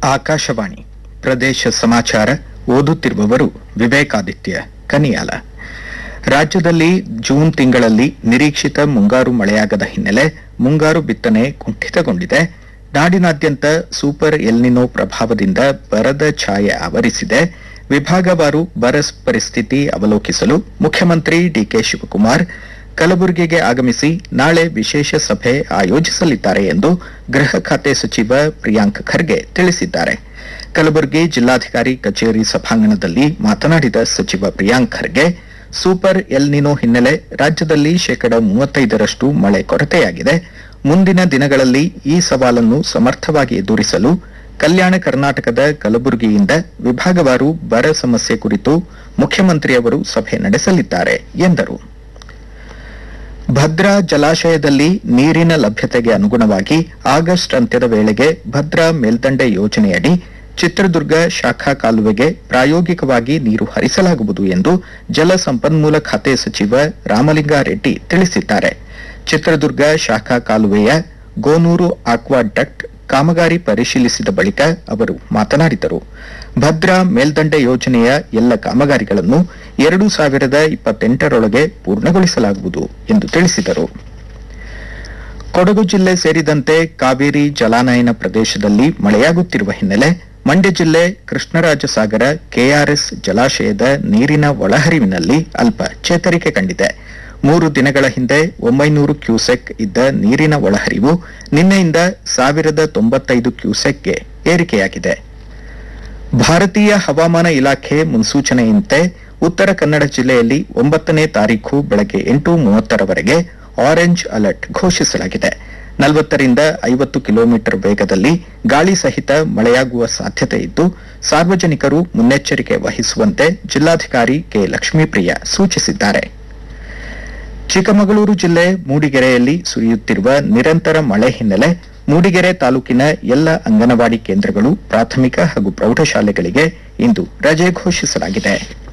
ಆಕಾಶವಾಣಿ ಪ್ರದೇಶ ಸಮಾಚಾರ ಓದುತ್ತಿರುವವರು ವಿವೇಕಾದಿತ್ಯ ಕನಿಯಾಲ ರಾಜ್ಯದಲ್ಲಿ ಜೂನ್ ತಿಂಗಳಲ್ಲಿ ನಿರೀಕ್ಷಿತ ಮುಂಗಾರು ಮಳೆಯಾಗದ ಹಿನ್ನೆಲೆ ಮುಂಗಾರು ಬಿತ್ತನೆ ಕುಂಠಿತಗೊಂಡಿದೆ ನಾಡಿನಾದ್ಯಂತ ಸೂಪರ್ ಎಲ್ನಿನೋ ಪ್ರಭಾವದಿಂದ ಬರದ ಛಾಯೆ ಆವರಿಸಿದೆ ವಿಭಾಗವಾರು ಬರ ಪರಿಸ್ಥಿತಿ ಅವಲೋಕಿಸಲು ಮುಖ್ಯಮಂತ್ರಿ ಡಿಕೆ ಶಿವಕುಮಾರ್ ಕಲಬುರಗಿಗೆ ಆಗಮಿಸಿ ನಾಳೆ ವಿಶೇಷ ಸಭೆ ಆಯೋಜಿಸಲಿದ್ದಾರೆ ಎಂದು ಗೃಹ ಖಾತೆ ಸಚಿವ ಪ್ರಿಯಾಂಕ್ ಖರ್ಗೆ ತಿಳಿಸಿದ್ದಾರೆ ಕಲಬುರಗಿ ಜಿಲ್ಲಾಧಿಕಾರಿ ಕಚೇರಿ ಸಭಾಂಗಣದಲ್ಲಿ ಮಾತನಾಡಿದ ಸಚಿವ ಪ್ರಿಯಾಂಕ್ ಖರ್ಗೆ ಸೂಪರ್ ಎಲ್ನಿನೋ ಹಿನ್ನೆಲೆ ರಾಜ್ಯದಲ್ಲಿ ಶೇಕಡ ಮೂವತ್ತೈದರಷ್ಟು ಮಳೆ ಕೊರತೆಯಾಗಿದೆ ಮುಂದಿನ ದಿನಗಳಲ್ಲಿ ಈ ಸವಾಲನ್ನು ಸಮರ್ಥವಾಗಿ ಎದುರಿಸಲು ಕಲ್ಯಾಣ ಕರ್ನಾಟಕದ ಕಲಬುರಗಿಯಿಂದ ವಿಭಾಗವಾರು ಬರ ಸಮಸ್ಯೆ ಕುರಿತು ಮುಖ್ಯಮಂತ್ರಿಯವರು ಸಭೆ ನಡೆಸಲಿದ್ದಾರೆ ಎಂದರು ಭದ್ರಾ ಜಲಾಶಯದಲ್ಲಿ ನೀರಿನ ಲಭ್ಯತೆಗೆ ಅನುಗುಣವಾಗಿ ಆಗಸ್ಟ್ ಅಂತ್ಯದ ವೇಳೆಗೆ ಭದ್ರಾ ಮೇಲ್ದಂಡೆ ಯೋಜನೆಯಡಿ ಚಿತ್ರದುರ್ಗ ಶಾಖಾ ಕಾಲುವೆಗೆ ಪ್ರಾಯೋಗಿಕವಾಗಿ ನೀರು ಹರಿಸಲಾಗುವುದು ಎಂದು ಜಲ ಸಂಪನ್ಮೂಲ ಖಾತೆ ಸಚಿವ ರಾಮಲಿಂಗಾರೆಡ್ಡಿ ತಿಳಿಸಿದ್ದಾರೆ ಚಿತ್ರದುರ್ಗ ಶಾಖಾ ಕಾಲುವೆಯ ಗೋನೂರು ಆಕ್ವಾಡಕ್ಟ್ ಕಾಮಗಾರಿ ಪರಿಶೀಲಿಸಿದ ಬಳಿಕ ಅವರು ಮಾತನಾಡಿದರು ಭದ್ರಾ ಮೇಲ್ದಂಡೆ ಯೋಜನೆಯ ಎಲ್ಲ ಕಾಮಗಾರಿಗಳನ್ನು ಎರಡು ಸಾವಿರದ ಇಪ್ಪತ್ತೆಂಟರೊಳಗೆ ಪೂರ್ಣಗೊಳಿಸಲಾಗುವುದು ಎಂದು ತಿಳಿಸಿದರು ಕೊಡಗು ಜಿಲ್ಲೆ ಸೇರಿದಂತೆ ಕಾವೇರಿ ಜಲಾನಯನ ಪ್ರದೇಶದಲ್ಲಿ ಮಳೆಯಾಗುತ್ತಿರುವ ಹಿನ್ನೆಲೆ ಮಂಡ್ಯ ಜಿಲ್ಲೆ ಕೃಷ್ಣರಾಜಸಾಗರ ಕೆಆರ್ಎಸ್ ಜಲಾಶಯದ ನೀರಿನ ಒಳಹರಿವಿನಲ್ಲಿ ಅಲ್ಪ ಚೇತರಿಕೆ ಕಂಡಿದೆ ಮೂರು ದಿನಗಳ ಹಿಂದೆ ಒಂಬೈನೂರು ಕ್ಯೂಸೆಕ್ ಇದ್ದ ನೀರಿನ ಒಳಹರಿವು ನಿನ್ನೆಯಿಂದ ಸಾವಿರದ ತೊಂಬತ್ತೈದು ಕ್ಯೂಸೆಕ್ಗೆ ಏರಿಕೆಯಾಗಿದೆ ಭಾರತೀಯ ಹವಾಮಾನ ಇಲಾಖೆ ಮುನ್ಸೂಚನೆಯಂತೆ ಉತ್ತರ ಕನ್ನಡ ಜಿಲ್ಲೆಯಲ್ಲಿ ಒಂಬತ್ತನೇ ತಾರೀಖು ಬೆಳಗ್ಗೆ ಎಂಟು ಮೂವತ್ತರವರೆಗೆ ಆರೆಂಜ್ ಅಲರ್ಟ್ ಘೋಷಿಸಲಾಗಿದೆ ನಲವತ್ತರಿಂದ ಐವತ್ತು ಕಿಲೋಮೀಟರ್ ವೇಗದಲ್ಲಿ ಗಾಳಿ ಸಹಿತ ಮಳೆಯಾಗುವ ಸಾಧ್ಯತೆ ಇದ್ದು ಸಾರ್ವಜನಿಕರು ಮುನ್ನೆಚ್ಚರಿಕೆ ವಹಿಸುವಂತೆ ಜಿಲ್ಲಾಧಿಕಾರಿ ಕೆ ಲಕ್ಷ್ಮೀಪ್ರಿಯ ಸೂಚಿಸಿದ್ದಾರೆ ಚಿಕ್ಕಮಗಳೂರು ಜಿಲ್ಲೆ ಮೂಡಿಗೆರೆಯಲ್ಲಿ ಸುರಿಯುತ್ತಿರುವ ನಿರಂತರ ಮಳೆ ಹಿನ್ನೆಲೆ ಮೂಡಿಗೆರೆ ತಾಲೂಕಿನ ಎಲ್ಲ ಅಂಗನವಾಡಿ ಕೇಂದ್ರಗಳು ಪ್ರಾಥಮಿಕ ಹಾಗೂ ಪ್ರೌಢಶಾಲೆಗಳಿಗೆ ಇಂದು ರಜೆ ಘೋಷಿಸಲಾಗಿದೆ